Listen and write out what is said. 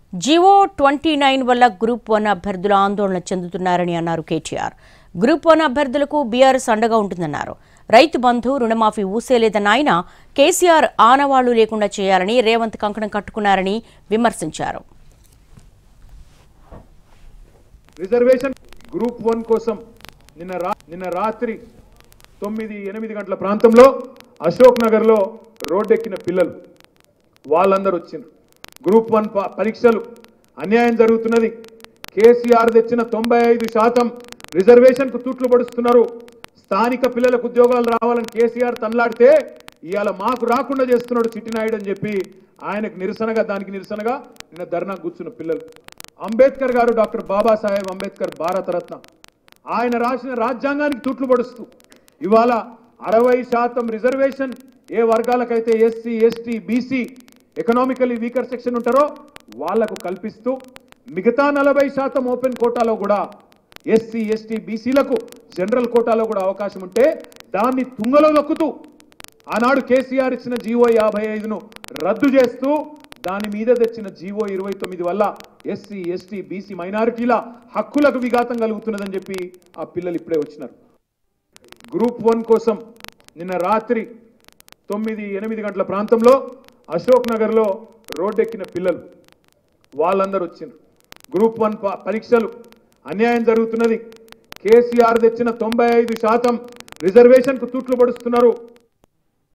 GO twenty nine వల్ల group one అభ్యర్థులు ఆందోళన చెందుతున్నారని అన్నారు కేటీఆర్ గ్రూప్ వన్ అభ్యర్థులకు బీఆర్ఎస్ అండగా ఉంటుందన్నారు రైతు బంధు రుణమాఫీ ఊసేలేదన్న ఆయన కేసీఆర్ ఆనవాళ్లు లేకుండా చేయాలని రేవంత్ కంకణం కట్టుకున్నారని విమర్శించారు రిజర్వేషన్ గ్రూప్ వన్ కోసం నిన్న రా నిన్న రాత్రి తొమ్మిది ఎనిమిది గంటల ప్రాంతంలో అశోక్ నగర్లో రోడ్డెక్కిన పిల్లలు వాళ్ళందరూ వచ్చిండ్రు గ్రూప్ వన్ ప- పరీక్షలు అన్యాయం జరుగుతున్నది కేసీఆర్ తెచ్చిన తొంభై ఐదు శాతం రిజర్వేషన్కు తూట్లు పడుస్తున్నారు స్థానిక పిల్లలకు ఉద్యోగాలు రావాలని కేసీఆర్ తనలాడితే ఇవాళ మాకు రాకుండా చేస్తున్నాడు చిట్టినాయుడు అని చెప్పి ఆయనకు నిరసనగా దానికి నిరసనగా నిన్న ధర్నా కూర్చున్న పిల్లలు అంబేద్కర్ గారు డాక్టర్ బాబాసాహెబ్ అంబేద్కర్ భారతరత్న ఆయన రాసిన రాజ్యాంగానికి తూట్లు పడుస్తూ ఇవాళ అరవై శాతం రిజర్వేషన్ ఏ వర్గాలకైతే SC ST BC economically weaker section ఉంటారో వాళ్లకు కల్పిస్తూ మిగతా నలభై శాతం ఓపెన్ కోటాలో కూడా ఎస్సీ ఎస్టీ బీసీలకు జనరల్ కోటాలో కూడా అవకాశం ఉంటే దాన్ని తుంగలో నొక్కుతూ ఆనాడు కేసీఆర్ ఇచ్చిన జీవో యాభై ఐదును రద్దు చేస్తూ దాని మీద తెచ్చిన జీవో ఇరవై తొమ్మిది వల్ల ఎస్సీ ఎస్టీ బీసీ మైనారిటీల హక్కులకు విఘాతం కలుగుతున్నదని చెప్పి ఆ పిల్లలు ఇప్పుడే వచ్చినారు గ్రూప్ వన్ కోసం నిన్న రాత్రి తొమ్మిది ఎనిమిది గంటల ప్రాంతంలో అశోక్ నగర్లో రోడ్డెక్కిన పిల్లలు వాళ్ళందరూ వచ్చిండ్రు గ్రూప్ వన్ ప- పరీక్షలు అన్యాయం జరుగుతున్నది కేసీఆర్ తెచ్చిన తొంభై ఐదు శాతం రిజర్వేషన్కు తూట్లు పడుస్తున్నారు